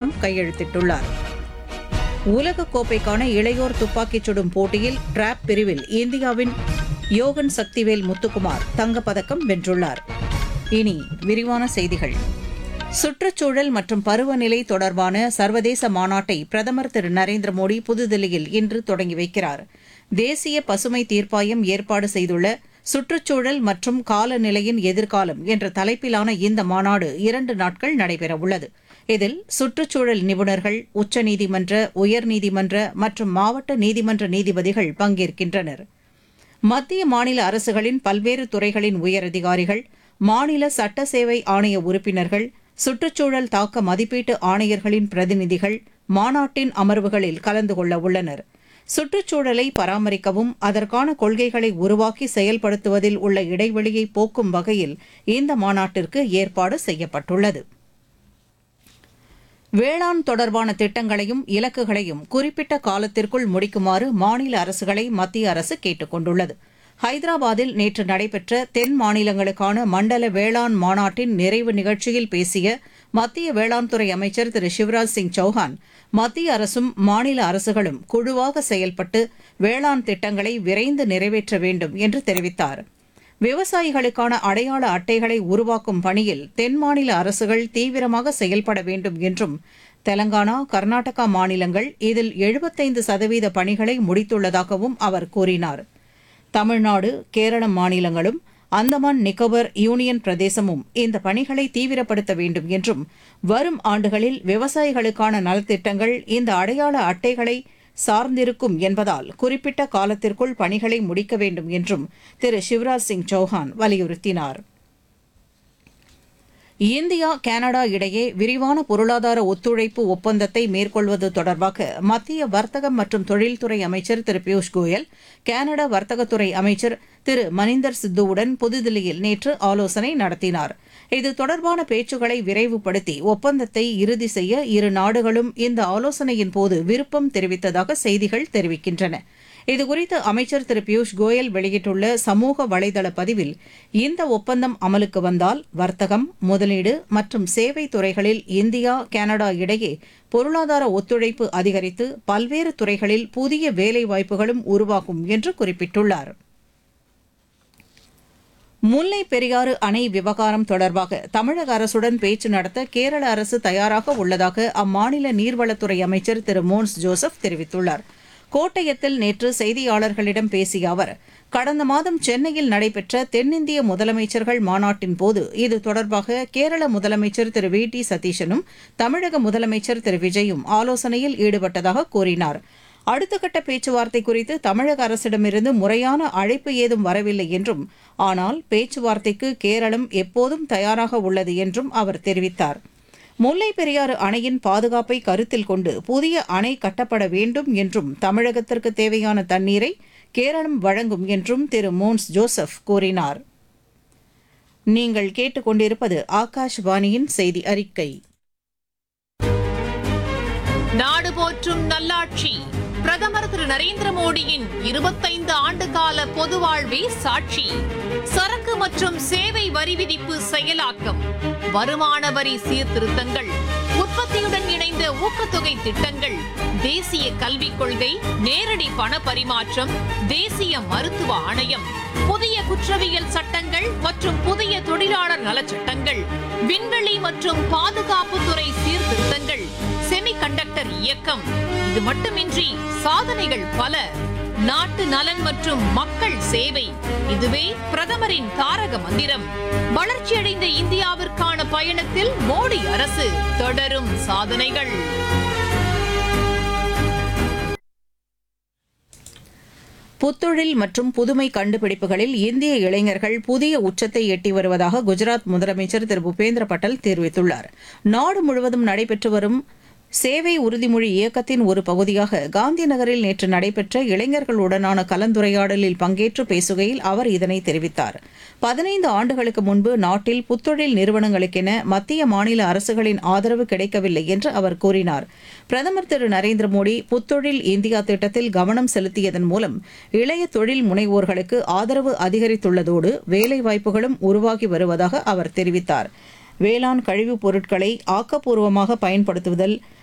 சிதம்பரம் கையெழுத்திட்டுள்ளார் உலகக்கோப்பைக்கான இளையோர் துப்பாக்கிச் சுடும் போட்டியில் டிராப் பிரிவில் இந்தியாவின் யோகன் சக்திவேல் முத்துக்குமார் தங்கப்பதக்கம் வென்றுள்ளார் இனி விரிவான செய்திகள் சுற்றுச்சூழல் மற்றும் பருவநிலை தொடர்பான சர்வதேச மாநாட்டை பிரதமர் திரு நரேந்திர மோடி புதுதில்லியில் இன்று தொடங்கி வைக்கிறார் தேசிய பசுமை தீர்ப்பாயம் ஏற்பாடு செய்துள்ள சுற்றுச்சூழல் மற்றும் காலநிலையின் எதிர்காலம் என்ற தலைப்பிலான இந்த மாநாடு இரண்டு நாட்கள் நடைபெறவுள்ளது இதில் சுற்றுச்சூழல் நிபுணர்கள் உச்சநீதிமன்ற உயர்நீதிமன்ற மற்றும் மாவட்ட நீதிமன்ற நீதிபதிகள் பங்கேற்கின்றனர் மத்திய மாநில அரசுகளின் பல்வேறு துறைகளின் உயரதிகாரிகள் மாநில சட்ட சேவை ஆணைய உறுப்பினர்கள் சுற்றுச்சூழல் தாக்க மதிப்பீட்டு ஆணையர்களின் பிரதிநிதிகள் மாநாட்டின் அமர்வுகளில் கலந்து கொள்ள உள்ளனர் சுற்றுச்சூழலை பராமரிக்கவும் அதற்கான கொள்கைகளை உருவாக்கி செயல்படுத்துவதில் உள்ள இடைவெளியை போக்கும் வகையில் இந்த மாநாட்டிற்கு ஏற்பாடு செய்யப்பட்டுள்ளது வேளாண் தொடர்பான திட்டங்களையும் இலக்குகளையும் குறிப்பிட்ட காலத்திற்குள் முடிக்குமாறு மாநில அரசுகளை மத்திய அரசு கேட்டுக் கொண்டுள்ளது ஹைதராபாத்தில் நேற்று நடைபெற்ற தென் மாநிலங்களுக்கான மண்டல வேளாண் மாநாட்டின் நிறைவு நிகழ்ச்சியில் பேசிய மத்திய வேளாண் துறை அமைச்சர் திரு சிவராஜ் சிங் சௌஹான் மத்திய அரசும் மாநில அரசுகளும் குழுவாக செயல்பட்டு வேளாண் திட்டங்களை விரைந்து நிறைவேற்ற வேண்டும் என்று தெரிவித்தார் விவசாயிகளுக்கான அடையாள அட்டைகளை உருவாக்கும் பணியில் தென் மாநில அரசுகள் தீவிரமாக செயல்பட வேண்டும் என்றும் தெலங்கானா கர்நாடகா மாநிலங்கள் இதில் எழுபத்தைந்து சதவீத பணிகளை முடித்துள்ளதாகவும் அவர் கூறினார் தமிழ்நாடு கேரளம் மாநிலங்களும் அந்தமான் நிக்கோபர் யூனியன் பிரதேசமும் இந்த பணிகளை தீவிரப்படுத்த வேண்டும் என்றும் வரும் ஆண்டுகளில் விவசாயிகளுக்கான நலத்திட்டங்கள் இந்த அடையாள அட்டைகளை சார்ந்திருக்கும் என்பதால் குறிப்பிட்ட காலத்திற்குள் பணிகளை முடிக்க வேண்டும் என்றும் திரு சிவராஜ் சிங் சௌஹான் வலியுறுத்தினார் இந்தியா கனடா இடையே விரிவான பொருளாதார ஒத்துழைப்பு ஒப்பந்தத்தை மேற்கொள்வது தொடர்பாக மத்திய வர்த்தகம் மற்றும் தொழில்துறை அமைச்சர் திரு பியூஷ் கோயல் கனடா வர்த்தகத்துறை அமைச்சர் திரு மனிந்தர் சித்துவுடன் புதுதில்லியில் நேற்று ஆலோசனை நடத்தினார் இது தொடர்பான பேச்சுக்களை விரைவுபடுத்தி ஒப்பந்தத்தை இறுதி செய்ய இரு நாடுகளும் இந்த ஆலோசனையின் போது விருப்பம் தெரிவித்ததாக செய்திகள் தெரிவிக்கின்றன இதுகுறித்து அமைச்சர் திரு பியூஷ் கோயல் வெளியிட்டுள்ள சமூக வலைதள பதிவில் இந்த ஒப்பந்தம் அமலுக்கு வந்தால் வர்த்தகம் முதலீடு மற்றும் சேவை துறைகளில் இந்தியா கனடா இடையே பொருளாதார ஒத்துழைப்பு அதிகரித்து பல்வேறு துறைகளில் புதிய வேலைவாய்ப்புகளும் உருவாகும் என்று குறிப்பிட்டுள்ளார் முல்லை பெரியாறு அணை விவகாரம் தொடர்பாக தமிழக அரசுடன் பேச்சு நடத்த கேரள அரசு தயாராக உள்ளதாக அம்மாநில நீர்வளத்துறை அமைச்சர் திரு மோன்ஸ் ஜோசப் தெரிவித்துள்ளார் கோட்டயத்தில் நேற்று செய்தியாளர்களிடம் பேசிய அவர் கடந்த மாதம் சென்னையில் நடைபெற்ற தென்னிந்திய முதலமைச்சர்கள் மாநாட்டின் போது இது தொடர்பாக கேரள முதலமைச்சர் திரு வி டி சதீஷனும் தமிழக முதலமைச்சர் திரு விஜயும் ஆலோசனையில் ஈடுபட்டதாக கூறினார் அடுத்த கட்ட பேச்சுவார்த்தை குறித்து தமிழக அரசிடமிருந்து முறையான அழைப்பு ஏதும் வரவில்லை என்றும் ஆனால் பேச்சுவார்த்தைக்கு கேரளம் எப்போதும் தயாராக உள்ளது என்றும் அவர் தெரிவித்தார் முல்லை பெரியாறு அணையின் பாதுகாப்பை கருத்தில் கொண்டு புதிய அணை கட்டப்பட வேண்டும் என்றும் தமிழகத்திற்கு தேவையான தண்ணீரை கேரளம் வழங்கும் என்றும் திரு மோன்ஸ் ஜோசப் கூறினார் நீங்கள் கேட்டுக்கொண்டிருப்பது ஆகாஷ்வாணியின் செய்தி அறிக்கை நாடு போற்றும் நல்லாட்சி பிரதமர் திரு நரேந்திர மோடியின் இருபத்தைந்து ஆண்டு கால பொது வாழ்வே சாட்சி சரக்கு மற்றும் சேவை வரி விதிப்பு செயலாக்கம் வருமான வரி சீர்திருத்தங்கள் உற்பத்தியுடன் இணைந்த ஊக்கத்தொகை திட்டங்கள் தேசிய கல்விக் கொள்கை நேரடி பண பரிமாற்றம் தேசிய மருத்துவ ஆணையம் புதிய குற்றவியல் சட்டங்கள் மற்றும் புதிய தொழிலாளர் நலச்சட்டங்கள் விண்வெளி மற்றும் பாதுகாப்புத்துறை சீர்திருத்தங்கள் செமிகண்டக்டர் இயக்கம் இது மட்டுமின்றி சாதனைகள் பல நாட்டு நலன் மற்றும் மக்கள் சேவை இதுவே பிரதமரின் தாரக மந்திரம் வளர்ச்சியடைந்த இந்தியாவிற்கான பயணத்தில் மோடி அரசு தொடரும் சாதனைகள் புத்தொழில் மற்றும் புதுமை கண்டுபிடிப்புகளில் இந்திய இளைஞர்கள் புதிய உச்சத்தை எட்டி வருவதாக குஜராத் முதலமைச்சர் திரு பூபேந்திர பட்டேல் தெரிவித்துள்ளார் நாடு முழுவதும் நடைபெற்று வரும் சேவை உறுதிமொழி இயக்கத்தின் ஒரு பகுதியாக காந்தி நகரில் நேற்று நடைபெற்ற இளைஞர்களுடனான கலந்துரையாடலில் பங்கேற்று பேசுகையில் அவர் இதனை தெரிவித்தார் பதினைந்து ஆண்டுகளுக்கு முன்பு நாட்டில் புத்தொழில் நிறுவனங்களுக்கென மத்திய மாநில அரசுகளின் ஆதரவு கிடைக்கவில்லை என்று அவர் கூறினார் பிரதமர் திரு நரேந்திர மோடி புத்தொழில் இந்தியா திட்டத்தில் கவனம் செலுத்தியதன் மூலம் இளைய தொழில் முனைவோர்களுக்கு ஆதரவு அதிகரித்துள்ளதோடு வேலைவாய்ப்புகளும் உருவாகி வருவதாக அவர் தெரிவித்தார் வேளாண் கழிவுப் பொருட்களை ஆக்கப்பூர்வமாக பயன்படுத்துதல்